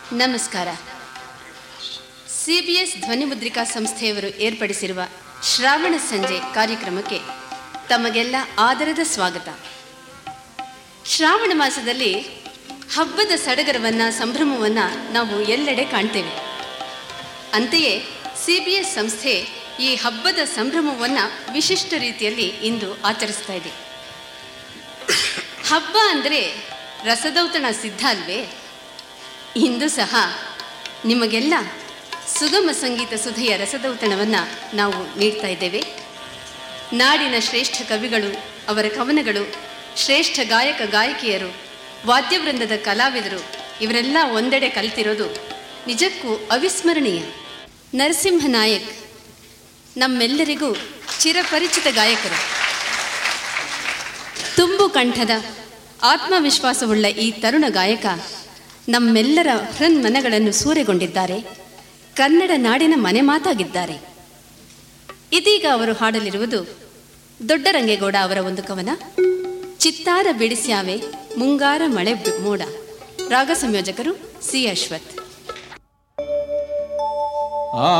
ನಮಸ್ಕಾರ ಸಿಬಿಎಸ್ ಧ್ವನಿಮುದ್ರಿಕಾ ಸಂಸ್ಥೆಯವರು ಏರ್ಪಡಿಸಿರುವ ಶ್ರಾವಣ ಸಂಜೆ ಕಾರ್ಯಕ್ರಮಕ್ಕೆ ತಮಗೆಲ್ಲ ಆದರದ ಸ್ವಾಗತ ಶ್ರಾವಣ ಮಾಸದಲ್ಲಿ ಹಬ್ಬದ ಸಡಗರವನ್ನು ಸಂಭ್ರಮವನ್ನು ನಾವು ಎಲ್ಲೆಡೆ ಕಾಣ್ತೇವೆ ಅಂತೆಯೇ ಸಿಬಿಎಸ್ ಸಂಸ್ಥೆ ಈ ಹಬ್ಬದ ಸಂಭ್ರಮವನ್ನು ವಿಶಿಷ್ಟ ರೀತಿಯಲ್ಲಿ ಇಂದು ಆಚರಿಸ್ತಾ ಇದೆ ಹಬ್ಬ ಅಂದರೆ ರಸದೌತಣ ಸಿದ್ಧ ಅಲ್ವೇ ಇಂದು ಸಹ ನಿಮಗೆಲ್ಲ ಸುಗಮ ಸಂಗೀತ ಸುಧೆಯ ರಸದೌತಣವನ್ನು ನಾವು ನೀಡ್ತಾ ಇದ್ದೇವೆ ನಾಡಿನ ಶ್ರೇಷ್ಠ ಕವಿಗಳು ಅವರ ಕವನಗಳು ಶ್ರೇಷ್ಠ ಗಾಯಕ ಗಾಯಕಿಯರು ವಾದ್ಯವೃಂದದ ಕಲಾವಿದರು ಇವರೆಲ್ಲ ಒಂದೆಡೆ ಕಲಿತಿರೋದು ನಿಜಕ್ಕೂ ಅವಿಸ್ಮರಣೀಯ ನರಸಿಂಹ ನಾಯಕ್ ನಮ್ಮೆಲ್ಲರಿಗೂ ಚಿರಪರಿಚಿತ ಗಾಯಕರು ತುಂಬು ಕಂಠದ ಆತ್ಮವಿಶ್ವಾಸವುಳ್ಳ ಈ ತರುಣ ಗಾಯಕ ನಮ್ಮೆಲ್ಲರ ಹೃನ್ಮನಗಳನ್ನು ಸೂರೆಗೊಂಡಿದ್ದಾರೆ ಕನ್ನಡ ನಾಡಿನ ಮನೆ ಮಾತಾಗಿದ್ದಾರೆ ಇದೀಗ ಅವರು ಹಾಡಲಿರುವುದು ದೊಡ್ಡರಂಗೇಗೌಡ ಅವರ ಒಂದು ಕವನ ಚಿತ್ತಾರ ಬಿಡಿಸ್ಯಾವೆ ಮುಂಗಾರ ಮಳೆ ಬಿ- ಮೋಡ ರಾಗ ಸಂಯೋಜಕರು ಸಿ ಅಶ್ವಥ್ ಆ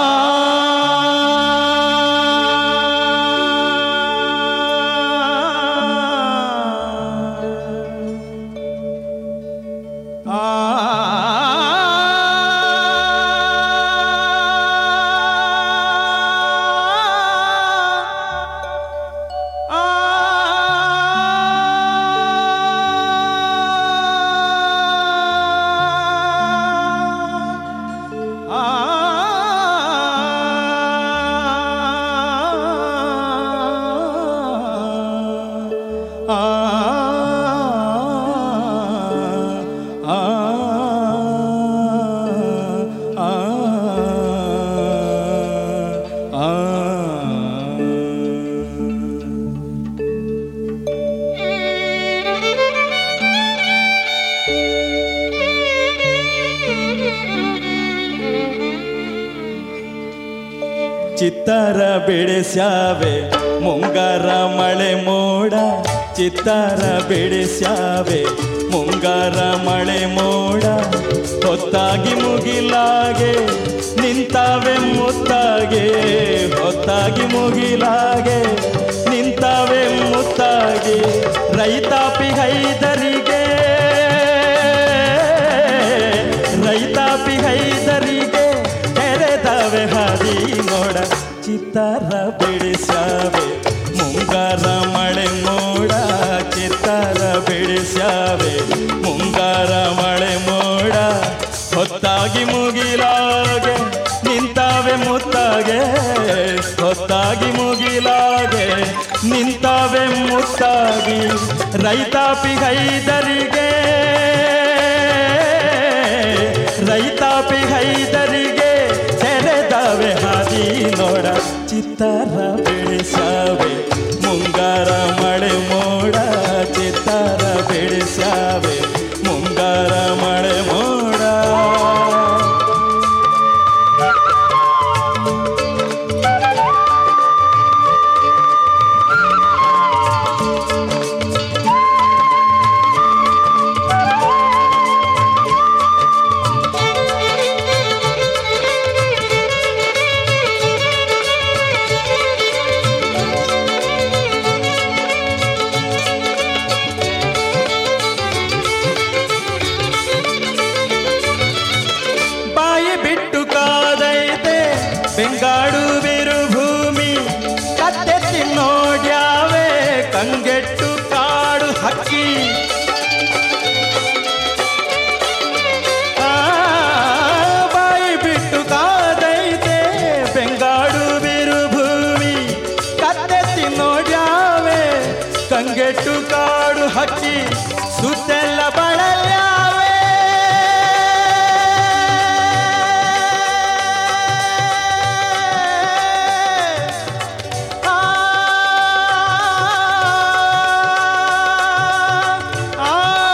ಚಿತ್ತಾರ ಬಿಡಿಸ್ಯಾವೆ ಮುಂಗಾರ ಮಳೆ ಮೋಡ ಚಿತ್ತಾರ ಬಿಡಿಸ್ಯಾವೆ ಮುಂಗಾರ ಮಳೆ ಮೋಡ ಹೊತ್ತಾಗಿ ಮುಗಿಲಾಗೆ ನಿಂತಾವೆ ಮುತ್ತಾಗೆ ಹೊತ್ತಾಗಿ ಮುಗಿಲಾಗೆ ನಿಂತಾವೆ ಮುತ್ತಾಗೆ ರೈತಾಪಿ ಹೈದರಿಗೆ ರೈತಾಪಿ ಹೈದರಿಗೆ ತೆರೆದವೆ ಹಾದಿ ನೋಡ ಚಿತ್ತಾರ ಬಿಡಿಸ್ಯಾವೆ ಮುಂಗಾರ ಮಳೆ ಮೋಡ ಚಿತ್ತಾರ ಬಿಡಿಸ್ಯಾವೆ ಮುಂಗಾರ ಮಳೆ ಮೋಡ ಹೊತ್ತಾಗಿ ಮುಗಿಲಾಗೆ ನಿಂತಾವೆ ಮುತ್ತಾಗೆ ಹೊತ್ತಾಗಿ ಮುಗಿಲಾಗೆ ನಿಂತಾವೆ ಮುತ್ತಾಗಿ ರೈತಾಪಿ ಹೈದರಿಗೆ ರೈತಾಪಿ ಹೈದರಿಗೆ ತೆರೆದವೆ ಹಾದಿ ನೋಡ ಚಿತ್ತಾರ ಬೆಳೆಸಾವೆ ಮುಂಗಾರ ಮಳೆ ಮೋಡ ಚಿತ್ತಾರ ಬೆಳೆಸಾವೆ ಮುಂಗಾರ ಮಳೆ ಮೋಡ ಬಾಯಿ ಬಿಟ್ಟು ಕಾದೈತೆ ಬೆಂಗಾಡು ಬಿರು ಭೂಮಿ ಕತ್ತೆತ್ತಿ ನೋಡ್ಯಾವೆ ಕಂಗೆಟ್ಟು ಕಾಡು ಹಕ್ಕಿ ಆ, ಬಾಯಿ ಬಿಟ್ಟು ಕಾದೈತೆ ಬೆಂಗಾಡು ಬಿರು ಭೂಮಿ ಕತ್ತೆತ್ತಿ ನೋಡ್ಯಾವೆ ಕಂಗೆಟ್ಟು ಕಾಡು ಹಕ್ಕಿ ಸುತ್ತೆಲ್ಲ ಬಳಲ್ಯಾವೆ ಆ, ಆ,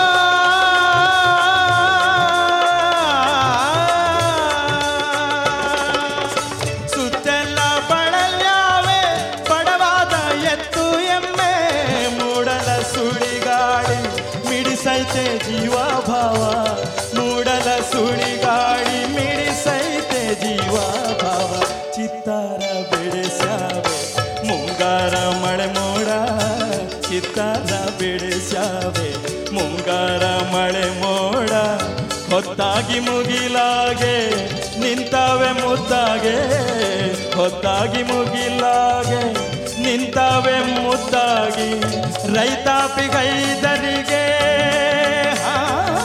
ಸುತ್ತೆಲ್ಲ ಬಳಲ್ಯಾವೆ ಬಡವಾದ ಎತ್ತು ಎಮ್ಮೆ ಮೂಡಲ ಸುಳಿಗಾಳಿ ಮಿಡಿಸೈತೆ ಜೀವ ಭಾವ ಮೂಡಲ ಸುಳಿಗಾಳಿ ಮಿಡಿಸೈತೆ ಜೀವ ಭಾವ ಚಿತ್ತಾರ ಬೆಳೆಸ್ಯಾವೆ ಮುಂಗಾರ ಮಳೆ ಮೋಡ ಚಿತ್ತಾರ ಬೆಳೆಸ್ಯಾವೆ ಮುಂಗಾರ ಮಳೆ ಮೋಡ ಹೊತ್ತಾಗಿ ಮುಗಿಲಾಗೆ ನಿಂತಾವೆ ಮುದ್ದಾಗೆ ಹೊತ್ತಾಗಿ ಮುಗಿಲಾಗೆ ನಿಂತಾವೆ ಮುದ್ದಾಗಿ ರೈತಾಪಿಗೈದರಿಗೆ ಹಾ,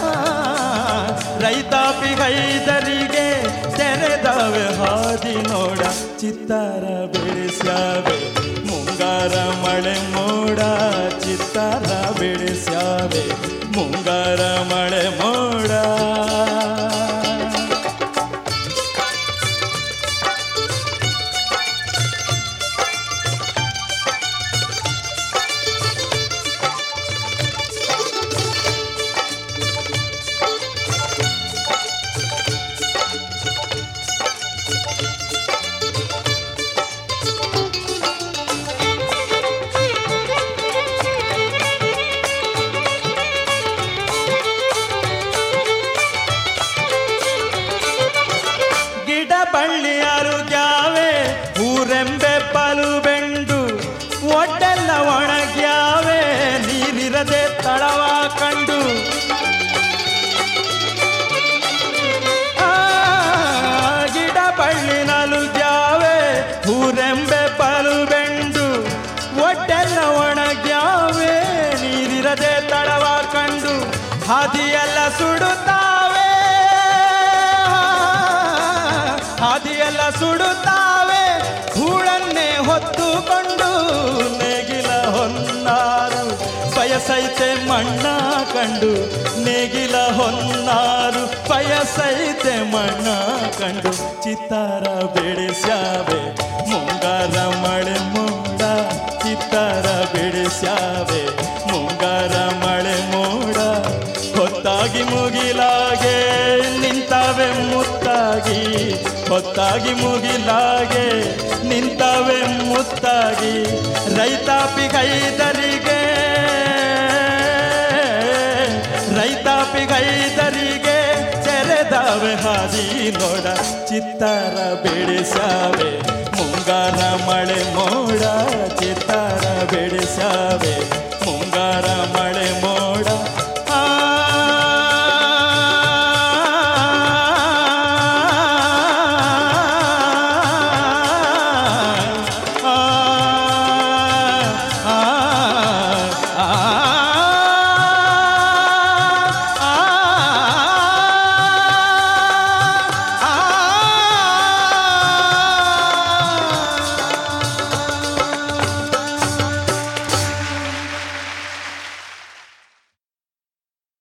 ರೈತಾಪಿಗೈದರಿಗೆ ತೆರೆದವೆ ಹಾದಿ ನೋಡ ಚಿತ್ತಾರ ಬೆಳೆಸ್ಯಾವೆ ಮುಂಗಾರ ಮಳೆ ಮೋಡ ಚಿತ್ತಾರ ಬೆಳೆಸ್ಯಾವೆ ಮುಂಗಾರ ಮಳೆ ಮೋಡ ಗಿಡ ಬಳ್ಳಿಯಾರು ಗ್ಯಾವೆ ಊರೆಂಬೆ ಬಲು ಬೆಂಡು ಒಡ್ಡೆಲ್ಲ ಒಣಗ್ಯಾವೆ ನೀರಿರದೆ ತಳವ ಕಂಡು ಆ, ಗಿಡ ಬಳ್ಳಿನಲು ಗ್ಯಾವೆ ಊರೆಂಬೆ ಬಲು ಬೆಂಡು ಒಡ್ಡೆಲ್ಲ ಒಣಗ್ಯಾವೆ ನೀರಿರದೆ ತಳವ ಕಂಡು ಹಾದಿಯೆಲ್ಲ ಸುಡುತ್ತಾವೆ ಹಾದಿಯೆಲ್ಲ ಸುಡುತ್ತಾವೆ ಹೂಳನ್ನೇ ಹೊತ್ತುಕೊಂಡು ನೇಗಿಲ ಹೊನ್ನಾರು ಬಯಸೈತೆ ಮಣ್ಣ ಕಂಡು ನೇಗಿಲ ಹೊನ್ನಾರು ಬಯಸೈತೆ ಮಣ್ಣ ಕಂಡು ಚಿತ್ತಾರ ಬೆಳೆಸ್ಯಾವೆ ಮುಂಗಾರ ಮಳೆ ಮೋಡ ಚಿತ್ತಾರ ಬೆಳೆಸ್ಯಾವೆ ಮುಂಗಾರ ಮಳೆ ಮೋಡ ಹೊತ್ತಾಗಿ ಮುಗಿಲಾಗೆ ನಿಂತಾವೆ ಮುತ್ತಾಗಿ ಹೊತ್ತಾಗಿ ಮುಗಿಲಾಗೆ ನಿಂತಾವೆ ಮುತ್ತಾಗಿ ರೈತಾಪಿಗೈದರಿಗೆ ರೈತಾಪಿಗೈದರಿಗೆ ತೆರೆದಾವೆ ಹಾದಿ ನೋಡ ಚಿತ್ತಾರ ಬೆಳೆಸಾವೆ ಮುಂಗಾರ ಮಳೆ ಮೋಡ ಚಿತ್ತಾರ ಬೆಳೆಸಾವೆ ಮುಂಗಾರ ಮಳೆ ಮೋಡ